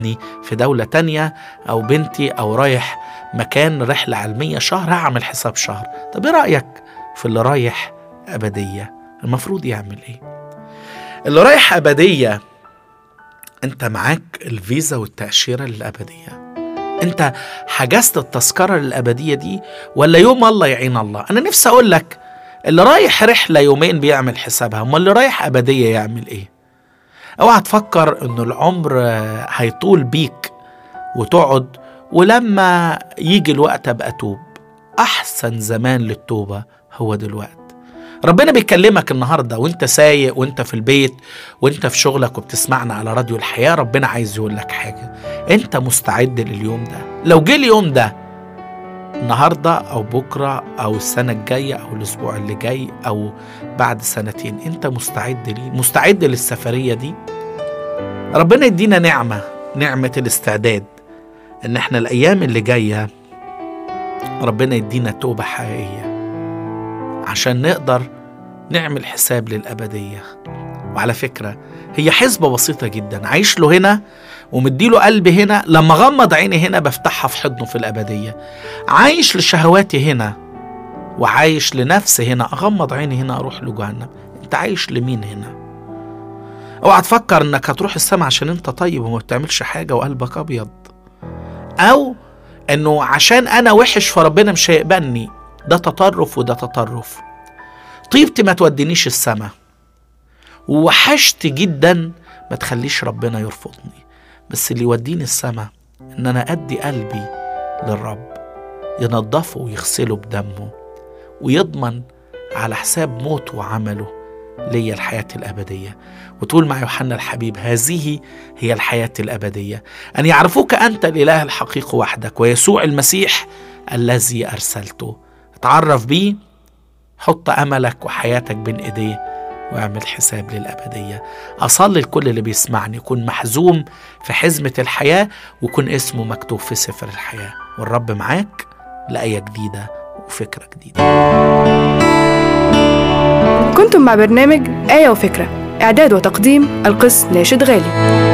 في دولة تانية أو بنتي أو رايح مكان رحلة علمية شهر هعمل حساب شهر طب إيه رأيك في اللي رايح أبدية المفروض يعمل إيه اللي رايح أبدية أنت معاك الفيزا والتأشيرة للأبدية أنت حجزت التذكرة للأبدية دي ولا يوم الله يعين الله أنا نفسي أقول لك اللي رايح رحلة يومين بيعمل حسابها أما اللي رايح أبدية يعمل إيه اوعى تفكر انه العمر هيطول بيك وتقعد ولما يجي الوقت ابقى اتوب احسن زمان للتوبه هو دلوقت ربنا بيكلمك النهارده وانت سايق وانت في البيت وانت في شغلك وبتسمعنا على راديو الحياه ربنا عايز يقول لك حاجه انت مستعد لليوم ده لو جه اليوم ده النهارده او بكره او السنه الجايه او الاسبوع اللي جاي او بعد سنتين انت مستعد ليه مستعد للسفريه دي ربنا يدينا نعمه نعمه الاستعداد ان احنا الايام اللي جايه ربنا يدينا توبه حقيقيه عشان نقدر نعمل حساب للابديه وعلى فكره هي حسبه بسيطه جدا عايش له هنا ومديله قلبي هنا لما غمض عيني هنا بفتحها في حضنه في الأبدية عايش لشهواتي هنا وعايش لنفسي هنا أغمض عيني هنا أروح لجهنم أنت عايش لمين هنا اوعى تفكر انك هتروح السما عشان انت طيب وما بتعملش حاجة وقلبك أبيض أو انه عشان انا وحش فربنا مش هيقبلني ده تطرف وده تطرف طيبتي ما تودينيش السما ووحشت جدا ما تخليش ربنا يرفضني بس اللي يوديني السما ان انا ادي قلبي للرب ينضفه ويغسله بدمه ويضمن على حساب موته وعمله ليا الحياة الأبدية وتقول مع يوحنا الحبيب هذه هي الحياة الأبدية أن يعرفوك أنت الإله الحقيقي وحدك ويسوع المسيح الذي أرسلته اتعرف بيه حط أملك وحياتك بين إيديه واعمل حساب للأبدية أصلي لكل اللي بيسمعني يكون محزوم في حزمة الحياة ويكون اسمه مكتوب في سفر الحياة والرب معاك لآية جديدة وفكرة جديدة كنتم مع برنامج آية وفكرة إعداد وتقديم القس ناشد غالي